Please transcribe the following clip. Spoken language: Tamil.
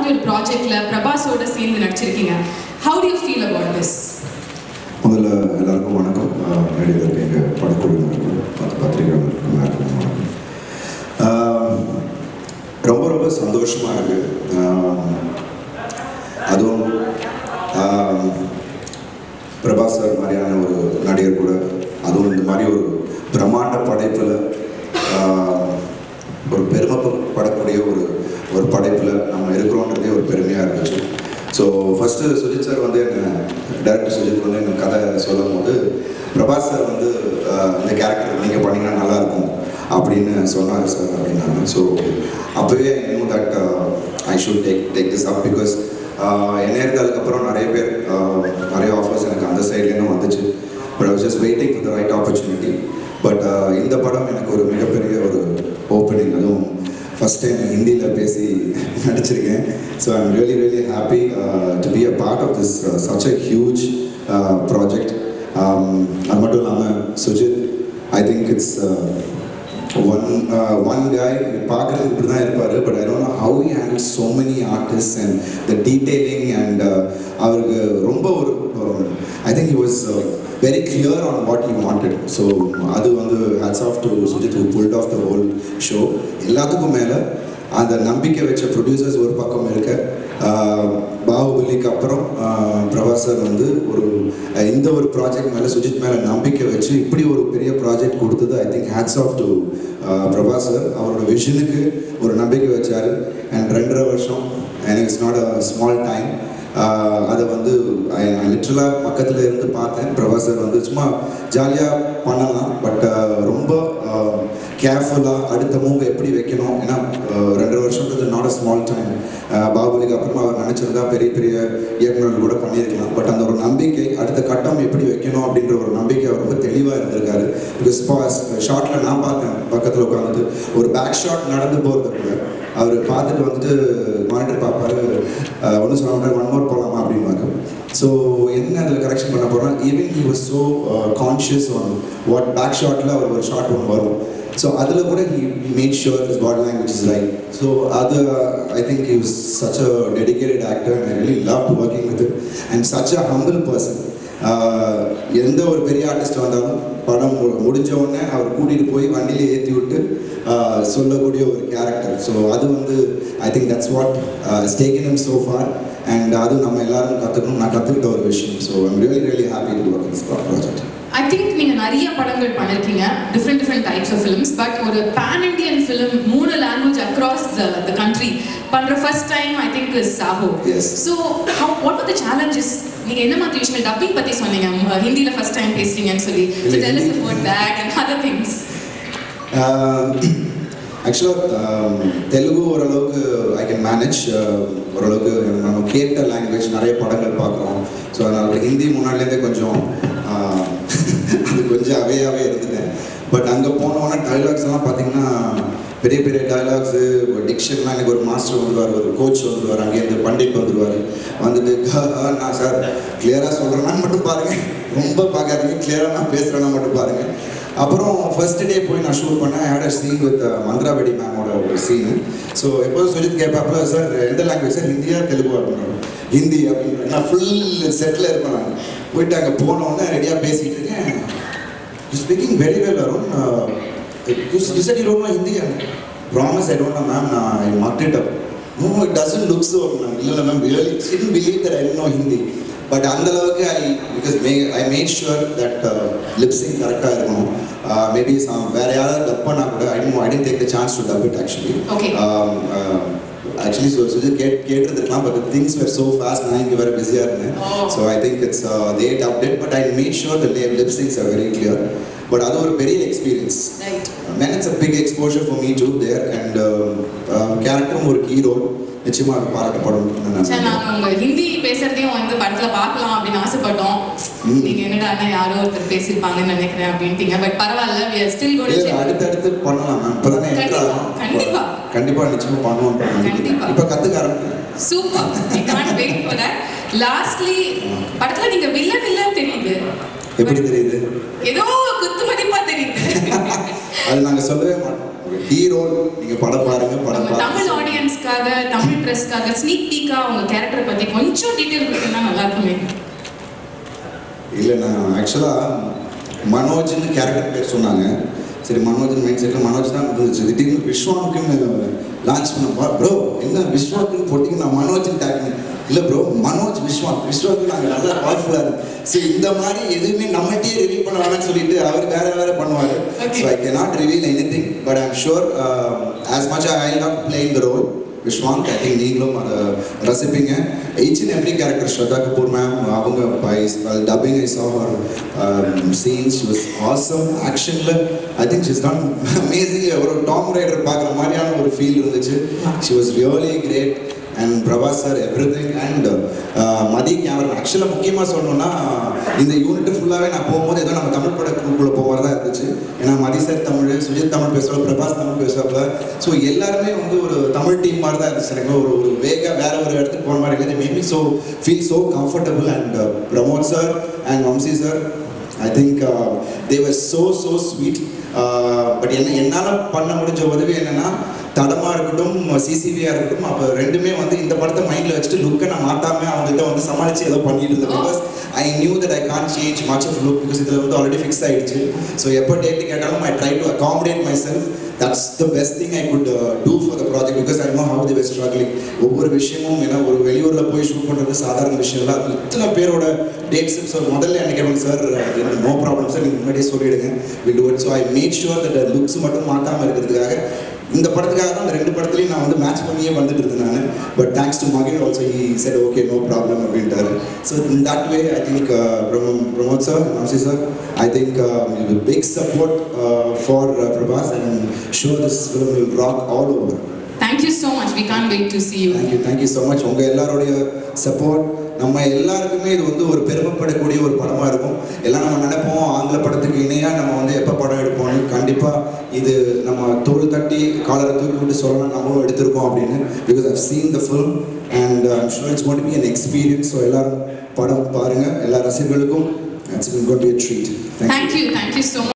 மாதிரி ஒரு ப்ராஜெக்ட்ல பிரபாஸோட சேர்ந்து நடிச்சிருக்கீங்க how do you feel about this முதல்ல எல்லாருக்கும் வணக்கம் ஆஹ் மேடையில் இருக்க எங்கள் படக்குழுவினருக்கும் மற்ற பத்திரிகையாளருக்கும் எல்லாருக்கும் வணக்கம் ஆஹ் ரொம்ப ரொம்ப சந்தோஷமாக இருக்குது அதுவும் ஆஹ் பிரபாஸ் சார் மாதிரியான ஒரு நடிகர் கூட அதுவும் இந்த மாதிரி ஒரு பிரம்மாண்ட படைப்பில் ஒரு பெருமைப்படக்கூடிய ஒரு ஒரு படைப்பில் நம்ம இருக்கிறோன்றதே ஒரு பெருமையாக இருந்துச்சு ஸோ ஃபஸ்ட்டு சுஜித் சார் வந்து என்ன டேரக்டர் சுஜித் வந்து எனக்கு கதை சொல்லும் போது பிரபாஸ் சார் வந்து ஆஹ் இந்த கேரக்டர் நீங்கள் பண்ணிங்கன்னா நல்லாயிருக்கும் அப்படின்னு சொன்னார் சார் அப்படின்னாங்க ஸோ அப்போவே இன்னும் that I should take take this up because என்ன அதுக்கப்புறம் நிறைய பேர் ஆஹ் நிறைய ஆஃபர்ஸ் எனக்கு அந்த சைட்லேருந்தும் வந்துச்சு but I was just waiting for the right opportunity but இந்த படம் எனக்கு ஒரு மிகப்பெரிய ஒரு ஓப்பனிங் அதுவும் ஃபஸ்ட் டைம் ஹிந்தியில் பேசி நடிச்சிருக்கேன் so I am really really happy to be a part of this such a huge project அது மட்டும் இல்லாமல் Sujeeth I think it's one one guy பார்க்குறது இப்படி தான் இருப்பார் but I don't know how he handle so many artist and the detailing and அவருக்கு ரொம்ப ஒரு I think he was very clear on what you wanted so அது வந்து hats off to Sujeeth pulled of the whole show எல்லாத்துக்கும் மேலே அந்த நம்பிக்கை வச்ச ப்ரொடியூசர்ஸ் ஒரு பக்கம் இருக்க ஆஹ் பாகுபலிக்கு அப்புறம் ஆஹ் பிரபாஸ் சார் வந்து ஒரு அஹ் இந்த ஒரு ப்ராஜெக்ட் மேலே சுஜித் மேலே நம்பிக்கை வச்சு இப்படி ஒரு பெரிய ப்ராஜெக்ட் கொடுத்தது I think hats off to Prabhas sir அவரோட விஷனுக்கு ஒரு நம்பிக்கை வச்சார் அண்ட் ரெண்டரை வருஷம் and it's not a small time அதை வந்து லிட்ரலாக பக்கத்தில் இருந்து பார்த்தேன் பிரபாஸ் சார் வந்து சும்மா ஜாலியாக பண்ணலாம் பட் ரொம்ப கேர்ஃபுல்லாக அடுத்த மூவ் எப்படி வைக்கணும் ஏன்னா ஆஹ் ரெண்டரை வருஷம்ன்றது நாட் அ ஸ்மால் டைம் பாகுபலிக்கு அப்புறமா அவர் நினச்சிருந்தா பெரிய பெரிய இயக்குநர்கள் கூட பண்ணியிருக்கலாம் பட் அந்த ஒரு நம்பிக்கை அடுத்த கட்டம் எப்படி வைக்கணும் அப்படின்ற ஒரு நம்பிக்கை அவர் ரொம்ப தெளிவாக இருந்திருக்காரு பிகாஸ் ஷார்ட்டில் நான் பார்த்தேன் பக்கத்தில் உட்காந்துட்டு ஒரு பேக் ஷாட் நடந்து போகிறது கூட அவர் பார்த்துட்டு வந்துட்டு மானிட்டர் பார்ப்பாரு ஒன்றும் சொல்ல மாட்டார் ஒன் மோர் போகலாமா அப்படின்வாரு ஸோ என்ன அதில் கரெக்ஷன் பண்ண போகிறோம் even he was so conscious on what back ஷாட்டில் அவர் ஒரு ஷாட் ஒன்று வரும் ஸோ அதில் கூட he made sure is body language is right so அது I think he was such a dedicated actor and I really love working with and such a humble person எந்த ஒரு பெரிய ஆர்டிஸ்ட் வந்தாலும் படம் மு- முடிஞ்ச உடனே அவர் கூட்டிகிட்டு போய் வண்டியில் ஏற்றி விட்டு ஆஹ் சொல்லக்கூடிய ஒரு கேரக்டர் ஸோ அது வந்து I think that's what taken him so far and அது நம்ம எல்லாரும் கற்றுக்கணும் நான் கற்றுக்கிட்ட ஒரு விஷயம் so I'm really really happy to work this project I think நீங்க நிறைய படங்கள் பண்ணிருக்கீங்க different different types of films but ஒரு பேன் இண்டியன் ஃபிலிம் மூணு லாங்குவேஜ் அக்ராஸ் த கண்ட்ரி பண்ற first time I think is Saaho Yes. So what are the challenges நீங்க என்ன மாதிரி விஷயங்கள் டப்பிங் பத்தி சொன்னீங்க ம- ஹிந்தில ஃபர்ஸ்ட் டைம் பேசுறீங்கன்னு சொல்லி ஸோ இல்லை, tell us Hindi- about that and other things ஆக்சுவலாக தெலுங்கு ஓரளவுக்கு ஐ கேன் மேனேஜ் ஓரளவுக்கு நம்ம கேட்ட லாங்குவேஜ் நிறைய படங்கள் பார்க்குறோம் ஸோ அதனால் ஹிந்தி முன்னாடிலேருந்தே கொஞ்சம் ஆஹ், அது கொஞ்சம் அவையாகவே இருந்துட்டேன் பட் அங்கே போனோன்னா டைலாக்ஸ் எல்லாம் பார்த்தீங்கன்னா பெரிய பெரிய டைலாக்ஸு டிக்ஷன்லாம் எனக்கு ஒரு மாஸ்டர் வந்துருவார் ஒரு கோச் வந்துருவார் அங்கேருந்து பண்டிட் வந்துருவார் வந்துட்டு "கா, ஆ, நான் சார் கிளியராக சொல்கிறேன்னா மட்டும் பாருங்கள் ரொம்ப பார்க்காதீங்க கிளியராக நான் பேசுகிறேன்னா மட்டும் பாருங்கள் அப்புறம் ஃபர்ஸ்ட் டே போய் நான் ஷூட் பண்ணேன் ஹேட் அ சீன் வித் மந்திராபடி மேமோட ஒரு சீனு ஸோ எப்போதும் சுஜித் கேட்பாப்புல சார் எந்த லாங்குவேஜ் சார் ஹிந்தியா தெலுங்கு அப்படின்னாரு ஹிந்தி அப்படின்னு நான் ஃபுல் செட்டில் இருப்பேன் நான் போயிட்டு அங்கே போனோடனே ரெடியாக பேசிகிட்டு இருக்கேன் you speaking very well Arun you said you don't know Hindi promise I don't know ma'am நான் I mark it up no it doesn't look so ma'am இல்லை இல்லை ma'am really didn't believe that I didn't know Hindi but அந்த அளவுக்கு I because may I made sure that lipsync கரெக்டாக இருக்கணும் மேபி வேற யாராவது டப் பண்ணா கூட I I tend take the chance to dub it actually Okay. Actually so Sujeeth கேட் கேட்டிருந்துருக்கலாம் but things were so fast நான் இங்கே வேறு பிஸியாக இருந்தேன் Oh. So I think it's late update but I made sure the lipsyncs are very clear but அது ஒரு பெரிய experience right man it's a big exposure for me too there and கேரக்டரும் ஒரு ஹீரோ நிச்சயமா அது பாராட்டப்படும் சார் நாங்க உங்க ஹிந்தி பேசுறதையும் வந்து படத்துல பார்க்கலாம் அப்படின்னு ஆசைப்பட்டோம் ம். நீங்க என்னடா அண்ணா யாரோ ஒருத்தர் பேசியிருப்பாங்கன்னு நினைக்கிறேன் அப்படின்ட்டீங்க பட் பரவாயில்ல we are still going to இல்ல check. அடுத்தடுத்து பண்ணலாம் மேம் இப்பதானே கண்டிப்பா, enter ஆகும். கண்டிப்பா. கண்டிப்பா நிச்சயமா பண்ணுவோம் கண்டிப்பா. இப்ப கத்துக்க ஆரம்பிக்கிறேன் super we can't wait for that lastly படத்துல நீங்க வில்லன் இல்ல தெரியுது எப்படி தெரியுது ஏதோ குத்து மதிப்பா தெரியுது அது நாங்க சொல்லவே மாட்டோம் ஹீரோ நீங்கள் படம் பாருங்க படம் நம்ம தமிழ் பாருங்க ஆடியன்ஸ்க்காக தமிழ் ப்ரெஸ்க்காக ஸ்னீக் பீக்கா உங்க கேரக்டர் பத்தி கொஞ்சம் டீடைல் கொடுத்தீங்கன்னா நல்லா இருக்குமே இல்லை நான் ஆக்சுவலாக மனோஜ்னு கேரக்டர் பேர் சொன்னாங்க சரி மனோஜ்னு மைண்ட் செட்டில் மனோஜ் தான் இருந்துச்சு திடீர்னு விஸ்வானுக்குன்னு லான்ச் பண்ணப்பா ப்ரோ என்ன விஸ்வாக்குன்னு போட்டிங்க நான் மனோஜ்னு டேக் இல்லை ப்ரோ மனோஜ் விஸ்வான் விஸ்வாக்கு நாங்கள் நல்லா பவர்ஃபுல்லாக இருக்கு சரி இந்த மாதிரி எதுவுமே நம்மகிட்டே ரிவீல் பண்ண வேணாம்னு சொல்லிட்டு அவர் வேற வேற பண்ணுவார் Okay. So I can not reveal anything but I'm sure as much I not playing the role Vishwanth I think நீங்களும் அதை ரசிப்பீங்க each and every character Shraddha Kapoor ma'am அவங்க by dubbing I saw her scenes was awesome ஆக்ஷனில் I think she's done amazing ஒரு டாம் ரைடர் பார்க்குற மாதிரியான ஒரு ஃபீல் இருந்துச்சு she was really great and Prabhas sir everything and Mathi camera ஆக்சுவலாக முக்கியமாக சொல்லணும்னா இந்த யூனிட் ஃபுல்லாகவே நான் போகும்போது ஏதோ நம்ம தமிழ் பட குழுக்குள்ளே போகிற தான் இருந்துச்சு ஏன்னா மதி சார் தமிழ் சுஜித் தமிழ் பேசுவார் பிரபாஸ் தமிழ் பேசுவாப்ல ஸோ எல்லாருமே வந்து ஒரு தமிழ் டீம் மாதிரி தான் இருந்துச்சு எனக்கு ஒரு ஒரு வேக வேற ஒரு இடத்துக்கு போகிற மாதிரி இல்லை maybe so feel so comfortable and Pramod sir and Vamsi sir I think they're so so sweet but என்ன என்னால் பண்ண முடிஞ்ச உதவி என்னன்னா தடமா இருக்கட்டும் சிசிவியா இருக்கட்டும் அப்போ ரெண்டுமே வந்து இந்த படத்தை மைண்டில் வச்சுட்டு லுக்கை நான் மாத்தாம அவங்ககிட்ட வந்து சமாளிச்சு ஏதோ பண்ணிட்டு இருந்தேன் because I knew that I can change much of look because இதில் வந்து ஆல்ரெடி ஃபிக்ஸ் ஆயிடுச்சு ஸோ எப்போ டேட் கேட்டாலும் I try to accommodate myself that's the best thing I could do for the project because I know how the best struggling ஒவ்வொரு விஷயமும் ஏன்னா ஒரு வெளியூரில் போய் ஷூட் பண்ணுறது சாதாரண விஷயம் இல்லை அது இத்தனை பேரோட டேட்ஸ் ஸோ முதல்ல என்ன கேட்பாங்க சார் நோ ப்ராப்ளம் சார் நீங்கள் முன்னாடியே சொல்லிவிடுங்க will do it so I make sure that looks மட்டும் மாற்றாமல் இருக்கிறதுக்காக இந்த படத்துக்காக தான் இந்த ரெண்டு படத்துலையும் நான் வந்து மேட்ச் பண்ணியே வந்துட்டு இருந்தேன் நான் பட் தேங்க்ஸ் டு மகிழ் also he said okay no problem அப்படின்ட்டாரு so in that way I think Pramod sir நாசி sir I think big support for Prabhas and sure this film will rock all over thank you so much we can wait to see you thank you thank you so much உங்கள் எல்லாருடைய சப்போர்ட் நம்ம எல்லாருக்குமே இது வந்து ஒரு பெருமைப்படக்கூடிய ஒரு படமாக இருக்கும் எல்லாம் நம்ம நினைப்போம் ஆங்கில படத்துக்கு இணையாக நம்ம வந்து எப்போ படம் எடுப்போம்னு கண்டிப்பாக இது நம்ம தோல் தட்டி காலரை தூக்கி விட்டு சொல்லலாம் நம்மளும் எடுத்திருக்கோம் அப்படின்னு because I've seen the film and I'm sure it's going to be an experience so எல்லாரும் படம் பாருங்கள் எல்லா ரசிகர்களுக்கும் it's going to be a treat. Thank you. Thank you thank you so